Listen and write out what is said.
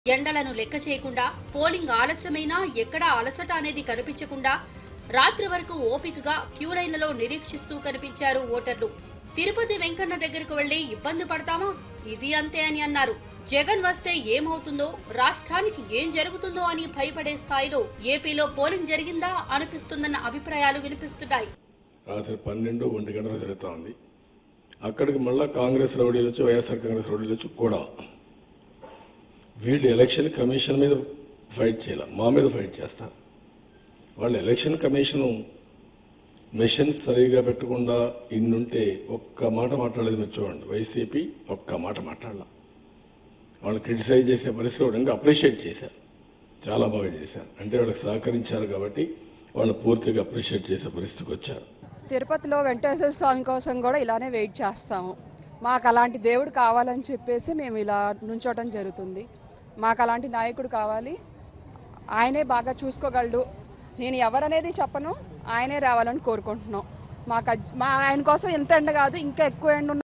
ఎండలను లెక్క చేయకుండా పోలింగ్ ఆలస్యమైనా ఎక్కడా అలసట అనేది కనిపించకుండా రాత్రి వరకు ఓపికగా క్యూ లైన్లలో నిరీక్షిస్తూ కనిపించారు ఓటర్లు తిరుపతి వెంకన్న దగ్గరకు వెళ్లి ఇబ్బంది పడతామా ఇది అంతే అని అన్నారు జగన్ వస్తే ఏమవుతుందో రాష్ట్రానికి ఏం జరుగుతుందో అని భయపడే స్థాయిలో ఏపీలో పోలింగ్ జరిగిందా అనిపిస్తుందన్న అభిప్రాయాలు వినిపిస్తున్నాయి రాత్రి పన్నెండు ఒంటి గంటలు జరుగుతూ ఉంది అక్కడికి మళ్ళా కాంగ్రెస్ రౌడీలు వచ్చి వైఎస్ఆర్ కాంగ్రెస్ రౌడీలు వచ్చి కూడా వీళ్ళు ఎలక్షన్ కమిషన్ మీద ఫైట్ చేయాలి మా మీద ఫైట్ చేస్తారు వాళ్ళు ఎలక్షన్ కమిషన్ మెషిన్స్ సరిగా పెట్టకుండా ఇన్నుంటే ఒక్క మాట మాట్లాడలేదు మీరు చూడండి వైసీపీ ఒక్క మాట మాట్లాడాల వాళ్ళు క్రిటిసైజ్ చేసే పరిస్థితి కూడా ఇంకా అప్రిషియేట్ చేశారు చాలా బాగా చేశారు అంటే వాళ్ళకి సహకరించారు కాబట్టి వాళ్ళు పూర్తిగా అప్రిషియేట్ చేసే పరిస్థితికి వచ్చారు తిరుపతిలో వెంకటేశ్వర స్వామి కోసం కూడా ఇలానే వెయిట్ చేస్తాము మాకు అలాంటి దేవుడు కావాలని చెప్పేసి మేము ఇలా నుంచోవటం జరుగుతుంది మాకు అలాంటి నాయకుడు కావాలి ఆయనే బాగా చూసుకోగలడు నేను ఎవరనేది చెప్పను ఆయనే రావాలని కోరుకుంటున్నాం మాకు అజ్- మా ఆయన కోసం ఎంత ఎండ కాదు ఇంకా ఎక్కువ ఎండ ఉన్న